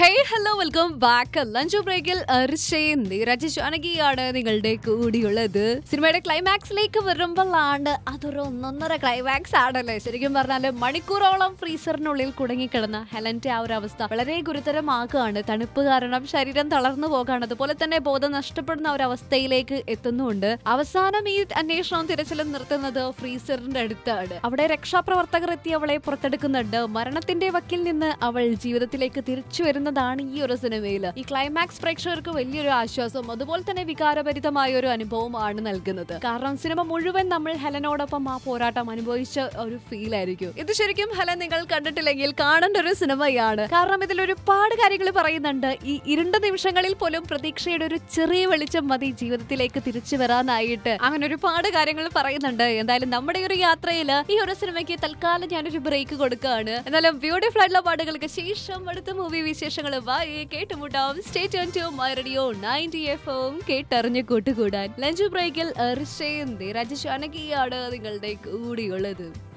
hey hello welcome back lunch ബ്രേക്കിൽ അർഷയും നീരജ് ജാനകിയാണ് നിങ്ങളുടെ കൂടിയുള്ളത് സിനിമയുടെ ക്ലൈമാക്സിലേക്ക് വരുമ്പോഴാണ് അതൊരു ഒന്നൊന്നര ക്ലൈമാക്സ് ആണല്ലേ ശരിക്കും പറഞ്ഞാല് മണിക്കൂറോളം ഫ്രീസറിനുള്ളിൽ കുടുങ്ങിക്കിടന്ന ഹെലന്റെ ആ ഒരു അവസ്ഥ വളരെ ഗുരുതരമാക്കുകയാണ് തണുപ്പ് കാരണം ശരീരം തളർന്നു പോകാണ് അതുപോലെ തന്നെ ബോധം നഷ്ടപ്പെടുന്ന ഒരു അവസ്ഥയിലേക്ക് എത്തുന്നുണ്ട് അവസാനം ഈ അന്വേഷണവും തിരച്ചിലും നിർത്തുന്നത് ഫ്രീസറിന്റെ അടുത്താണ് അവിടെ രക്ഷാപ്രവർത്തകർ എത്തി അവളെ പുറത്തെടുക്കുന്നുണ്ട് മരണത്തിന്റെ വക്കിൽ നിന്ന് അവൾ ജീവിതത്തിലേക്ക് തിരിച്ചു വരുന്നതാണ് ഈ ഒരു സിനിമയിൽ ഈ ക്ലൈമാക്സ് പ്രേക്ഷകർക്ക് വലിയൊരു ആശ്വാസവും അതുപോലെ തന്നെ വികാരഭരിതമായ ഒരു അനുഭവമാണ് നൽകുന്നത് കാരണം സിനിമ മുഴുവൻ നമ്മൾ ഹെലനോടൊപ്പം ആ പോരാട്ടം അനുഭവിച്ച ഒരു ഫീൽ ആയിരിക്കും ഇത് ശരിക്കും ഹെലൻ നിങ്ങൾ കണ്ടിട്ടില്ലെങ്കിൽ കാണേണ്ട ഒരു സിനിമയാണ് കാരണം ഇതിൽ ഒരുപാട് കാര്യങ്ങൾ പറയുന്നുണ്ട് ഈ ഇരുണ്ട നിമിഷങ്ങളിൽ പോലും പ്രതീക്ഷയുടെ ഒരു ചെറിയ വെളിച്ചം മതി ജീവിതത്തിലേക്ക് തിരിച്ചു വരാനായിട്ട് അങ്ങനെ ഒരുപാട് കാര്യങ്ങൾ പറയുന്നുണ്ട് എന്തായാലും നമ്മുടെ ഈ ഒരു യാത്രയിൽ ഈ ഒരു സിനിമയ്ക്ക് തൽക്കാലം ഞാനൊരു ബ്രേക്ക് കൊടുക്കുകയാണ് എന്നാലും ബ്യൂട്ടിഫുൾ ആയിട്ടുള്ള പാട്ടുകൾക്ക് ശേഷം അടുത്ത മൂവി വിശേഷങ്ങൾ വായി കേട്ടുമുട്ടാം stay to my radio ninety F M കേട്ടറിഞ്ഞ് കൂട്ടുകൂടാൻ ലഞ്ച് ബ്രേക്കിൽ അർഷയും രാജശാനകിയാണ് നിങ്ങളുടെ കൂടിയുള്ളത്